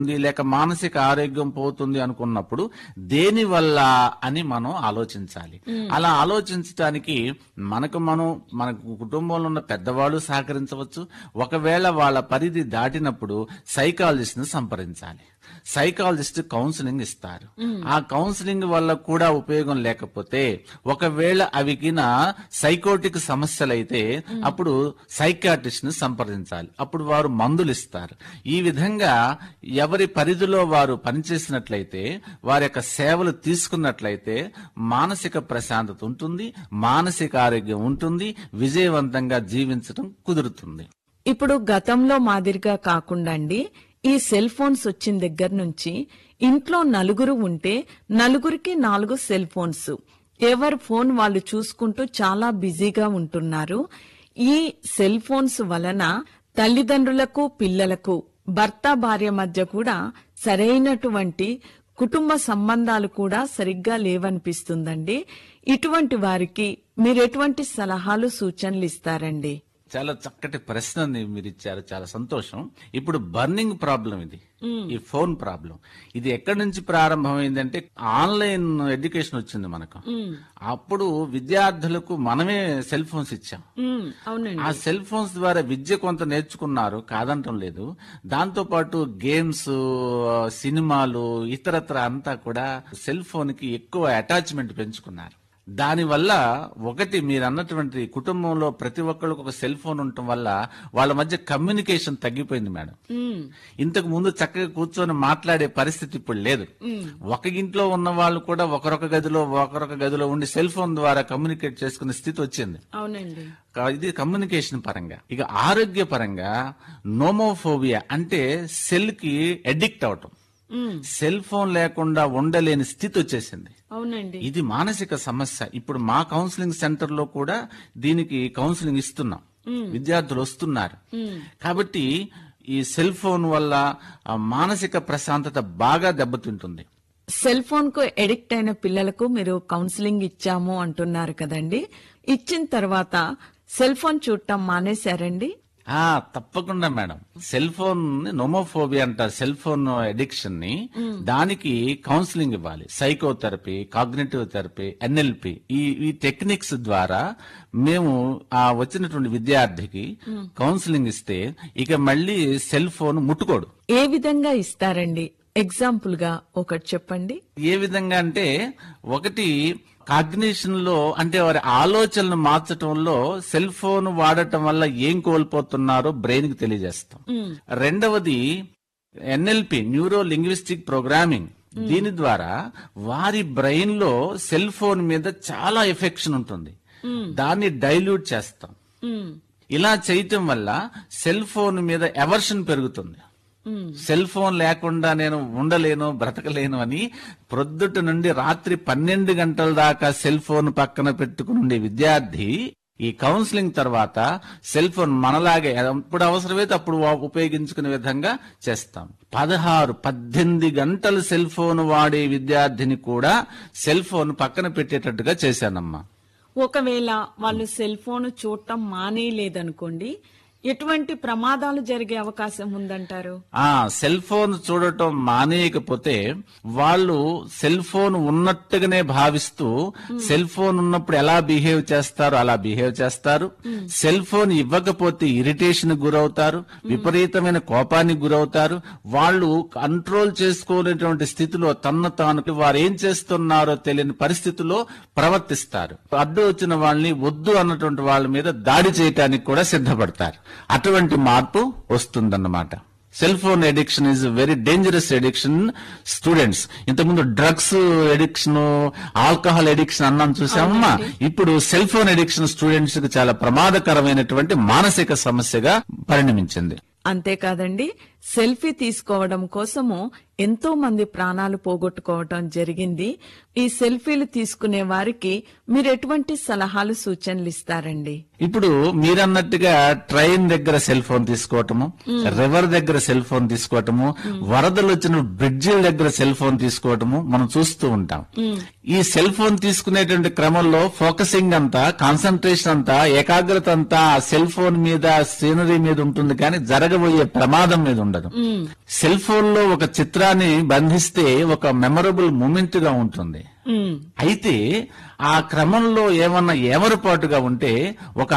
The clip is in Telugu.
ఉంది, లేక మానసిక ఆరోగ్యం పోతుంది అనుకున్నప్పుడు దేని వల్ల అని మనం ఆలోచించాలి అలా ఆలోచించడానికి మనకు మనం మన కుటుంబంలో ఉన్న పెద్దవాళ్ళు సహకరించవచ్చు ఒకవేళ వాళ్ళ పరిధి దాటినప్పుడు సైకాలజిస్ట్ ని సంప్రదించాలి సైకాలజిస్ట్ కౌన్సిలింగ్ ఇస్తారు ఆ కౌన్సిలింగ్ వల్ల కూడా ఉపయోగం లేకపోతే ఒకవేళ అవికిన సైకోటిక్ సమస్యలైతే అప్పుడు సైకాట్రిస్ట్ ని సంప్రదించాలి అప్పుడు వారు మందులు ఇస్తారు ఈ విధంగా ఎవరి పరిధిలో వారు పనిచేసినట్లయితే వారి యొక్క సేవలు తీసుకున్నట్లయితే మానసిక ప్రశాంతత ఉంటుంది మానసిక ఆరోగ్యం ఉంటుంది విజయవంతంగా జీవించడం కుదురుతుంది ఇప్పుడు గతంలో మాదిరిగా కాకుండా అండి ఈ సెల్ ఫోన్స్ వచ్చిన దగ్గర నుంచి ఇంట్లో నలుగురు ఉంటే నలుగురికి నాలుగు సెల్ ఫోన్స్ ఎవరి ఫోన్ వాళ్ళు చూసుకుంటూ చాలా బిజీగా ఉంటున్నారు ఈ సెల్ ఫోన్స్ వలన తల్లిదండ్రులకు పిల్లలకు భర్త భార్య మధ్య కూడా సరైనటువంటి కుటుంబ సంబంధాలు కూడా సరిగ్గా లేవనిపిస్తుందండి ఇటువంటి వారికి మీరు ఎటువంటి సలహాలు సూచనలు ఇస్తారండి చాలా చక్కటి ప్రశ్న మీరు ఇచ్చారు చాలా సంతోషం ఇప్పుడు బర్నింగ్ ప్రాబ్లం ఇది ఈ ఫోన్ ప్రాబ్లం ఇది ఎక్కడి నుంచి ప్రారంభమైందంటే ఆన్లైన్ ఎడ్యుకేషన్ వచ్చింది మనకు అప్పుడు విద్యార్థులకు మనమే సెల్ ఫోన్స్ ఇచ్చాం ఉమ్, అవునండి ఆ సెల్ ఫోన్స్ ద్వారా విద్య కొంత నేర్చుకున్నారు కాదంటం లేదు దాంతో పాటు గేమ్స్ సినిమాలు ఇతరత్ర అంతా కూడా సెల్ ఫోన్ కి ఎక్కువ అటాచ్మెంట్ పెంచుకున్నారు దానివల్ల ఒకటి మీరు అన్నటువంటి కుటుంబంలో ప్రతి ఒక్కరికి ఒక సెల్ ఫోన్ ఉండటం వల్ల వాళ్ళ మధ్య కమ్యూనికేషన్ తగ్గిపోయింది మేడం ఉమ్, ఇంతకు ముందు చక్కగా కూర్చొని మాట్లాడే పరిస్థితి ఇప్పుడు లేదు ఒక ఇంట్లో ఉన్న వాళ్ళు కూడా ఒకరొక గదిలో ఒకరొక గదిలో ఉండి సెల్ ఫోన్ ద్వారా కమ్యూనికేట్ చేసుకునే స్థితి వచ్చింది అవునండి కా- ఇది కమ్యూనికేషన్ పరంగా ఇక ఆరోగ్య పరంగా నోమోఫోబియా అంటే సెల్ కి అడిక్ట్ అవటం ఉమ్, సెల్ ఫోన్ లేకుండా ఉండలేని స్థితి వచ్చేసింది అవునండి ఇది మానసిక సమస్య ఇప్పుడు మా కౌన్సిలింగ్ సెంటర్ లో కూడా దీనికి కౌన్సిలింగ్ ఇస్తున్నాం విద్యార్థులు వస్తున్నారు కాబట్టి ఈ సెల్ ఫోన్ వల్ల ఆ మానసిక ప్రశాంతత బాగా దెబ్బతింటుంది సెల్ ఫోన్ కు ఎడిక్ట్ అయిన పిల్లలకు మీరు కౌన్సిలింగ్ ఇచ్చాము అంటున్నారు కదండి ఇచ్చిన తర్వాత సెల్ ఫోన్ చూడటం మానేశారండి ఆ తప్పకుండా మేడం సెల్ ఫోన్ నోమోఫోబియా అంటారు సెల్ ఫోన్ అడిక్షన్ ని దానికి కౌన్సిలింగ్ ఇవ్వాలి సైకోథెరపీ కాగ్నేటివ్ థెరపీ ఎన్ఎల్పి ఈ ఈ టెక్నిక్స్ ద్వారా మేము ఆ వచ్చినటువంటి విద్యార్థికి కౌన్సిలింగ్ ఇస్తే ఇక మళ్ళీ సెల్ ఫోన్ ముట్టుకోడు ఏ విధంగా ఇస్తారండి ఎగ్జాంపుల్ గా ఒకటి చెప్పండి ఏ విధంగా అంటే ఒకటి కాగ్నిషన్ లో అంటే వారి ఆలోచనలు మార్చటంలో సెల్ ఫోన్ వాడటం వల్ల ఏం కోల్పోతున్నారో బ్రెయిన్ కి తెలియజేస్తాం రెండవది ఎన్ఎల్పి న్యూరో లింగ్విస్టిక్ ప్రోగ్రామింగ్ దీని ద్వారా వారి బ్రెయిన్ లో సెల్ ఫోన్ మీద చాలా ఎఫెక్షన్ ఉంటుంది దాన్ని డైల్యూట్ చేస్తాం ఉమ్, ఇలా చేయటం వల్ల సెల్ ఫోన్ మీద ఎవర్షన్ పెరుగుతుంది ఉమ్, సెల్ ఫోన్ లేకుండా నేను ఉండలేను బ్రతకలేను అని ప్రొద్దుట నుండి రాత్రి పన్నెండు గంటల దాకా సెల్ ఫోన్ పక్కన పెట్టుకుని ఉండే విద్యార్థి ఈ కౌన్సిలింగ్ తర్వాత సెల్ ఫోన్ మనలాగే ఎప్పుడు అవసరమైతే అప్పుడు వా- ఉపయోగించుకునే విధంగా చేస్తాం పదహారు పద్దెనిమిది గంటలు సెల్ ఫోన్ వాడే విద్యార్థిని కూడా సెల్ ఫోన్ పక్కన పెట్టేటట్టుగా చేశానమ్మా ఒకవేళ వాళ్ళు సెల్ ఫోన్ చూడటం మానేయలేదనుకోండి ఎటువంటి ప్రమాదాలు జరిగే అవకాశం ఉందంటారు ఆ సెల్ ఫోన్ చూడటం మానేయకపోతే వాళ్ళు సెల్ ఫోన్ ఉన్నట్టుగానే భావిస్తూ సెల్ ఫోన్ ఉన్నప్పుడు ఎలా బిహేవ్ చేస్తారో అలా బిహేవ్ చేస్తారు సెల్ ఫోన్ ఇవ్వకపోతే ఇరిటేషన్ గురవుతారు విపరీతమైన కోపానికి గురవుతారు వాళ్ళు కంట్రోల్ చేసుకోలేటువంటి స్థితిలో తన్ను తాను వారు ఏం చేస్తున్నారో తెలియని పరిస్థితిలో ప్రవర్తిస్తారు అడ్డు వచ్చిన వాళ్ళని వద్దు అన్నటువంటి వాళ్ళ మీద దాడి చేయటానికి కూడా సిద్ధపడతారు అటువంటి మార్పు వస్తుందన్నమాట cell phone addiction is very dangerous addiction students ఇంతకుముందు డ్రగ్స్ ఎడిక్షన్ ఆల్కహాల్ ఎడిక్షన్ అన్నాం చూసామమ్మా ఇప్పుడు సెల్ ఫోన్ ఎడిక్షన్ స్టూడెంట్స్ కి చాలా ప్రమాదకరమైనటువంటి మానసిక సమస్యగా పరిణమించింది అంతేకాదండి సెల్ఫీ తీసుకోవడం కోసము ఎంతో మంది ప్రాణాలు పోగొట్టుకోవటం జరిగింది ఈ సెల్ఫీలు తీసుకునే వారికి మీరు ఎటువంటి సలహాలు సూచనలు ఇస్తారండి ఇప్పుడు మీరన్నట్టుగా ట్రైన్ దగ్గర సెల్ ఫోన్ తీసుకోవటము రివర్ దగ్గర సెల్ ఫోన్ తీసుకోవటము వరదలు వచ్చిన బ్రిడ్జిల దగ్గర సెల్ ఫోన్ తీసుకోవటము మనం చూస్తూ ఉంటాం ఈ సెల్ ఫోన్ తీసుకునేటువంటి క్రమంలో ఫోకసింగ్ అంతా కాన్సన్ట్రేషన్ అంతా ఏకాగ్రత అంతా ఆ సెల్ ఫోన్ మీద సీనరీ మీద ఉంటుంది కానీ జరగబోయే ప్రమాదం మీద ఉండదు ఉండదు సెల్ ఫోన్ లో ఒక చిత్రాన్ని బంధిస్తే ఒక మెమరబుల్ మూమెంట్ గా ఉంటుంది ఉమ్, అయితే ఆ క్రమంలో ఏమన్నా ఏమరపాటుగా ఉంటే ఒక